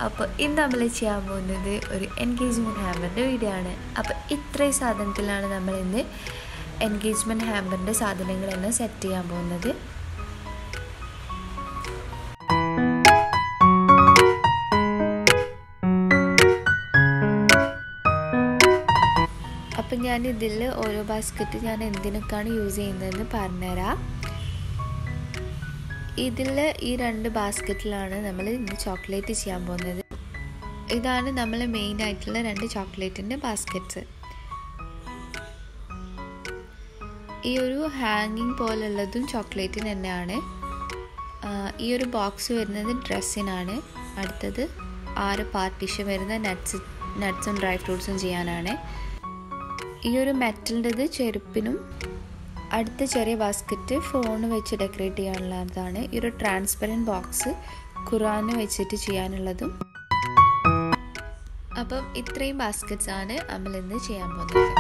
അപ്പോൾ ഇന്ന് നമ്മൾ ചെയ്യാൻ പോകുന്നത് ഒരു എൻഗേജ്മെൻറ്റ് ഹാമ്പറിൻ്റെ വീഡിയോ ആണ് അപ്പോൾ ഇത്രയും സാധനത്തിലാണ് നമ്മൾ ഇന്ന് എൻഗേജ്മെൻറ്റ് ഹാമ്പറിൻ്റെ സാധനങ്ങളെല്ലാം സെറ്റ് ചെയ്യാൻ പോകുന്നത് അപ്പം ഞാൻ ഇതിൽ ഓരോ ബാസ്ക്കറ്റ് ഞാൻ എന്തിനൊക്കെയാണ് യൂസ് ചെയ്യുന്നതെന്ന് പറഞ്ഞുതരാം ഇതിൽ ഈ രണ്ട് ബാസ്ക്കറ്റിലാണ് നമ്മൾ ഇന്ന് ചോക്ലേറ്റ് ചെയ്യാൻ പോകുന്നത് ഇതാണ് നമ്മൾ മെയിൻ ആയിട്ടുള്ള രണ്ട് ചോക്ലേറ്റിൻ്റെ ബാസ്ക്കറ്റ്സ് ഈ ഒരു ഹാങ്ങിങ് പോലുള്ളതും ചോക്ലേറ്റിന് തന്നെയാണ് ഈ ഒരു ബോക്സ് വരുന്നത് ഡ്രസ്സിനാണ് അടുത്തത് ആറ് പാർട്ടീഷൻ വരുന്ന നട്ട്സ് നട്ട്സും ഡ്രൈ ഫ്രൂട്ട്സും ചെയ്യാനാണ് ഈ ഒരു മെറ്റലിൻ്റെത് ചെരുപ്പിനും അടുത്ത ചെറിയ ബാസ്ക്കറ്റ് ഫോൺ വെച്ച് ഡെക്കറേറ്റ് ചെയ്യാനുള്ളതാണ് ഈ ഒരു ട്രാൻസ്പെറൻറ്റ് ബോക്സ് ഖുറാന് വെച്ചിട്ട് ചെയ്യാനുള്ളതും അപ്പം ഇത്രയും ബാസ്ക്കറ്റ്സ് ആണ് നമ്മൾ ഇന്ന് ചെയ്യാൻ പോകുന്നത്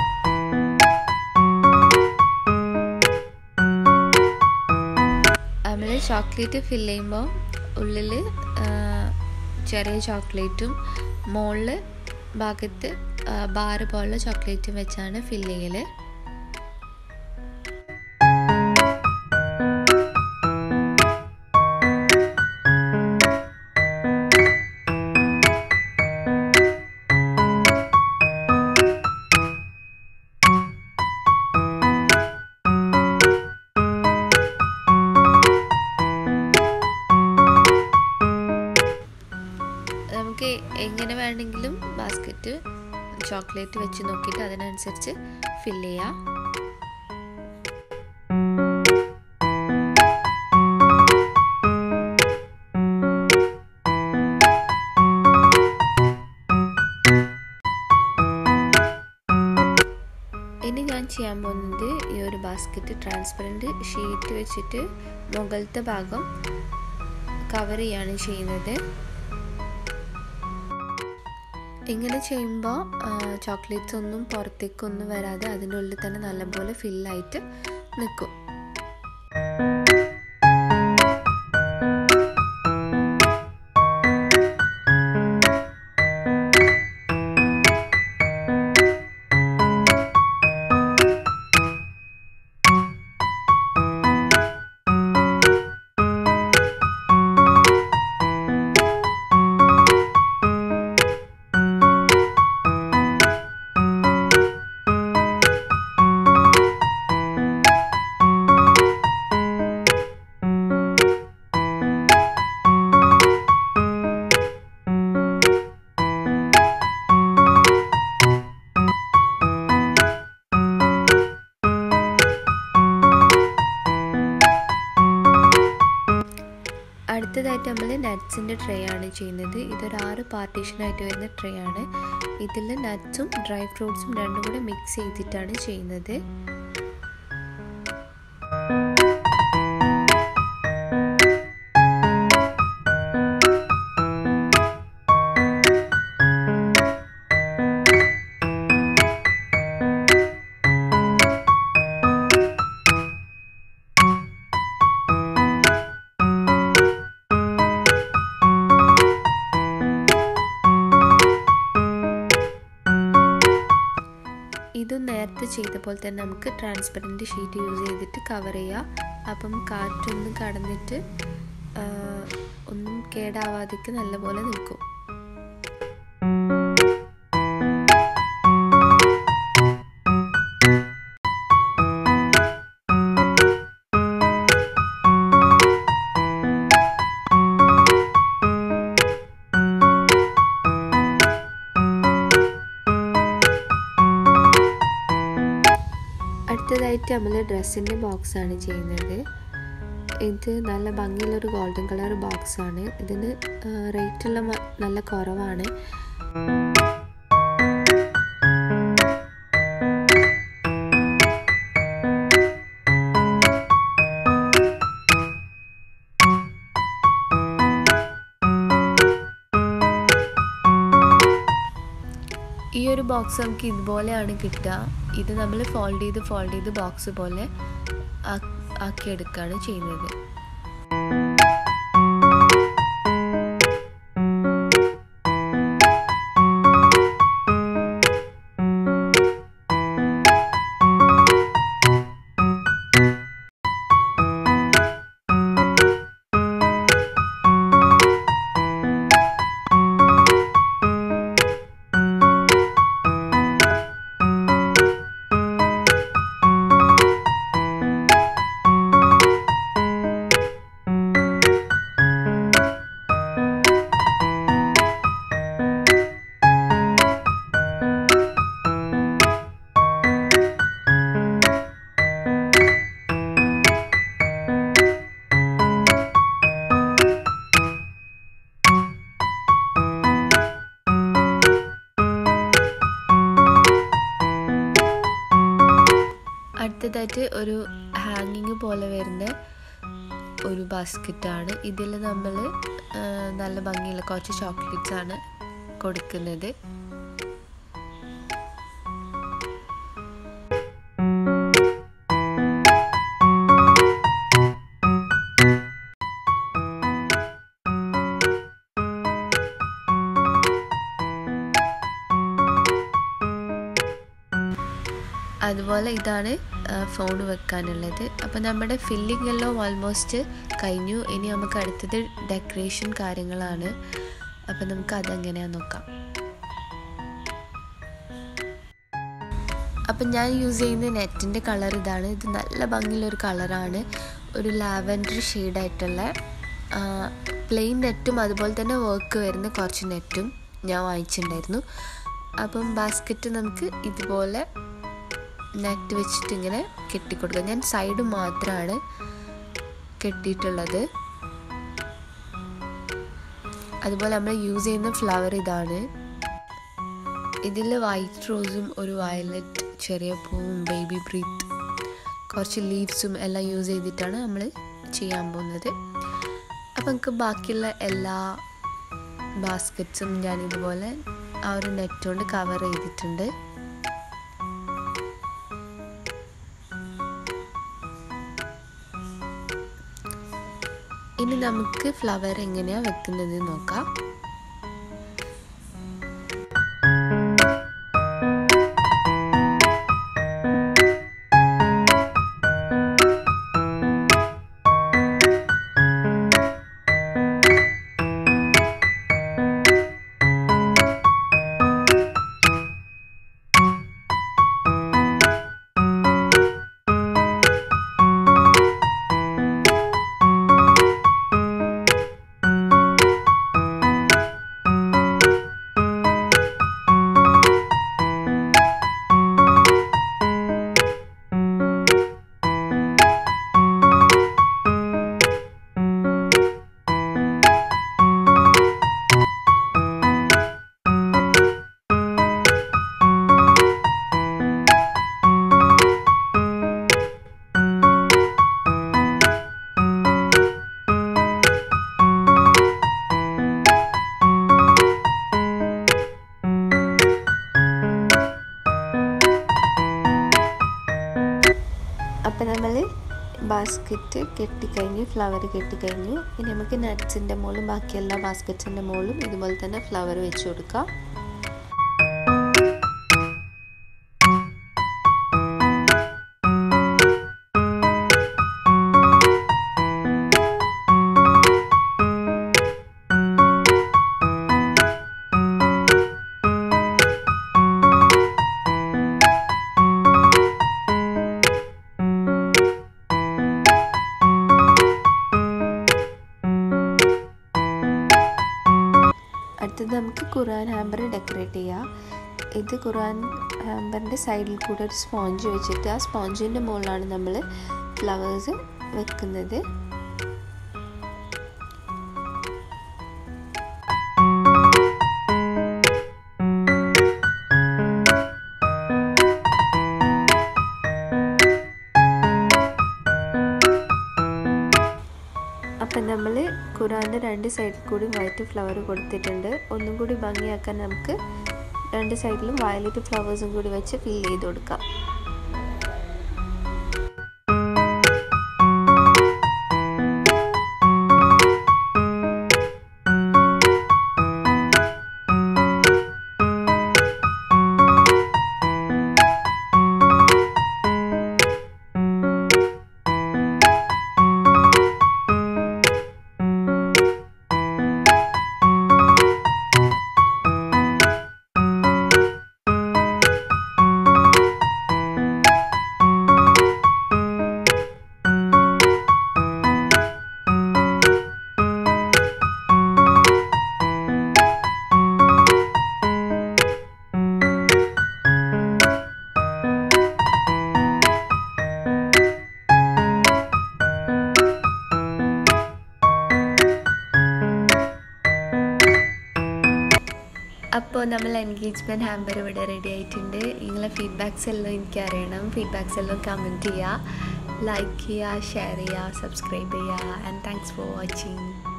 നമ്മൾ ചോക്ലേറ്റ് ഫില്ല് ചെയ്യുമ്പോൾ ഉള്ളിൽ ചെറിയ ചോക്ലേറ്റും മുകളിൽ ഭാഗത്ത് ബാറ് പോലുള്ള ചോക്ലേറ്റും വെച്ചാണ് ഫില്ല് ചെയ്യൽ നമുക്ക് എങ്ങനെ വേണമെങ്കിലും ബാസ്ക്കറ്റ് ചോക്ലേറ്റ് വെച്ച് നോക്കിയിട്ട് അതിനനുസരിച്ച് ഫില്ല് ചെയ്യാം ഇനി ഞാൻ ചെയ്യാൻ പോകുന്നത് ഈ ഒരു ബാസ്ക്കറ്റ് ട്രാൻസ്പെറൻറ്റ് ഷീറ്റ് വെച്ചിട്ട് മുകളിലത്തെ ഭാഗം കവർ ചെയ്യാണ് ചെയ്യുന്നത് ഇങ്ങനെ ചെയ്യുമ്പോൾ ചോക്ലേറ്റ്സ് ഒന്നും പുറത്തേക്കൊന്നും വരാതെ അതിൻ്റെ ഉള്ളിൽ തന്നെ നല്ലപോലെ ഫില്ലായിട്ട് നിൽക്കും അടുത്തതായിട്ട് നമ്മൾ നട്ട്സിൻ്റെ ട്രേ ആണ് ചെയ്യുന്നത് ഇതൊരു ആറ് പാർട്ടീഷനായിട്ട് വരുന്ന ട്രേ ആണ് ഇതിൽ നട്ട്സും ഡ്രൈ ഫ്രൂട്ട്സും രണ്ടും കൂടെ മിക്സ് ചെയ്തിട്ടാണ് ചെയ്യുന്നത് ഇതും നേരത്തെ ചെയ്ത പോലെ തന്നെ നമുക്ക് ട്രാൻസ്പെറൻറ്റ് ഷീറ്റ് യൂസ് ചെയ്തിട്ട് കവർ ചെയ്യാം അപ്പം കാറ്റൊന്നും കടന്നിട്ട് ഒന്നും കേടാവാതിക്ക് നല്ലപോലെ നിൽക്കും അടുത്തതായിട്ട് നമ്മൾ ഡ്രസ്സിൻ്റെ ബോക്സാണ് ചെയ്യുന്നത് ഇത് നല്ല ഭംഗിയുള്ളൊരു ഗോൾഡൻ കളർ ബോക്സാണ് ഇതിന് റേറ്റുള്ള നല്ല കുറവാണ് ഈ ഒരു ബോക്സ് നമുക്ക് ഇതുപോലെയാണ് കിട്ടുക ഇത് നമ്മൾ ഫോൾഡ് ചെയ്ത് ഫോൾഡ് ചെയ്ത് ബോക്സ് പോലെ ആക്കിയെടുക്കുകയാണ് ചെയ്യുന്നത് അടുത്തതായിട്ട് ഒരു ഹാങ്ങിങ് പോലെ വരുന്ന ഒരു ബാസ്ക്കറ്റാണ് ഇതിൽ നമ്മൾ നല്ല ഭംഗിയുള്ള കുറച്ച് ചോക്ലേറ്റ്സ് ആണ് കൊടുക്കുന്നത് അതുപോലെ ഇതാണ് ഫോൺ വെക്കാനുള്ളത് അപ്പോൾ നമ്മുടെ ഫില്ലിംഗ് എല്ലാം ഓൾമോസ്റ്റ് കഴിഞ്ഞു ഇനി നമുക്ക് അടുത്തത് ഡെക്കറേഷൻ കാര്യങ്ങളാണ് അപ്പോൾ നമുക്ക് അതെങ്ങനെയാണെന്ന് നോക്കാം അപ്പം ഞാൻ യൂസ് ചെയ്യുന്ന നെറ്റിൻ്റെ കളർ ഇതാണ് ഇത് നല്ല ഭംഗിയുള്ളൊരു കളറാണ് ഒരു ലാവൻഡർ ഷെയ്ഡായിട്ടുള്ള പ്ലെയിൻ നെറ്റും അതുപോലെ തന്നെ വർക്ക് വരുന്ന കുറച്ച് നെറ്റും ഞാൻ വാങ്ങിച്ചിട്ടുണ്ടായിരുന്നു അപ്പം ബാസ്ക്കറ്റ് നമുക്ക് ഇതുപോലെ നെറ്റ് വെച്ചിട്ട് ഇങ്ങനെ കെട്ടിക്കൊടുക്കുക ഞാൻ സൈഡ് മാത്രമാണ് കെട്ടിയിട്ടുള്ളത് അതുപോലെ നമ്മൾ യൂസ് ചെയ്യുന്ന ഫ്ലവർ ഇതാണ് ഇതിൽ വൈറ്റ് റോസും ഒരു വയലറ്റ് ചെറിയ പൂവും ബേബി ബ്രീത്ത് കുറച്ച് ലീവ്സും എല്ലാം യൂസ് ചെയ്തിട്ടാണ് നമ്മൾ ചെയ്യാൻ പോകുന്നത് അപ്പം നമുക്ക് ബാക്കിയുള്ള എല്ലാ ബാസ്ക്കറ്റ്സും ഞാൻ ഇതുപോലെ ആ ഒരു നെറ്റ് കൊണ്ട് കവർ ചെയ്തിട്ടുണ്ട് ഇനി നമുക്ക് ഫ്ലവർ എങ്ങനെയാണ് വെക്കുന്നത് നോക്കാം അപ്പം നമ്മൾ ബാസ്ക്കറ്റ് കെട്ടിക്കഴിഞ്ഞ് ഫ്ലവർ കെട്ടിക്കഴിഞ്ഞു ഇനി നമുക്ക് നട്ട്സിൻ്റെ മുകളിലും ബാക്കി എല്ലാ ബാസ്ക്കറ്റിൻ്റെ മുകളിലും ഇതുപോലെ തന്നെ ഫ്ലവർ വെച്ച് കൊടുക്കാം അടുത്തത് നമുക്ക് ഖുറാൻ ഹാമ്പർ ഡെക്കറേറ്റ് ചെയ്യാം ഇത് ഖുറാൻ ഹാമ്പറിൻ്റെ സൈഡിൽ കൂടെ ഒരു സ്പോഞ്ച് വെച്ചിട്ട് ആ സ്പോഞ്ചിൻ്റെ മുകളിലാണ് നമ്മൾ ഫ്ലവേഴ്സ് വെക്കുന്നത് അപ്പം നമ്മൾ ഖുറാൻ്റെ രണ്ട് സൈഡിൽ കൂടി വൈറ്റ് ഫ്ലവർ കൊടുത്തിട്ടുണ്ട് ഒന്നും കൂടി ഭംഗിയാക്കാൻ നമുക്ക് രണ്ട് സൈഡിലും വയലറ്റ് ഫ്ലവേഴ്സും കൂടി വെച്ച് ഫിൽ ചെയ്ത് കൊടുക്കാം അപ്പോൾ നമ്മൾ എൻഗേജ്മെൻറ്റ് ഹാമ്പർ ഇവിടെ റെഡി ആയിട്ടുണ്ട് നിങ്ങളെ ഫീഡ്ബാക്സ് എല്ലാം എനിക്ക് അറിയണം ഫീഡ്ബാക്സ് എല്ലാം കമൻറ്റ് ചെയ്യുക ലൈക്ക് ചെയ്യുക ഷെയർ ചെയ്യുക സബ്സ്ക്രൈബ് ചെയ്യുക ആൻഡ് താങ്ക്സ് ഫോർ വാച്ചിങ്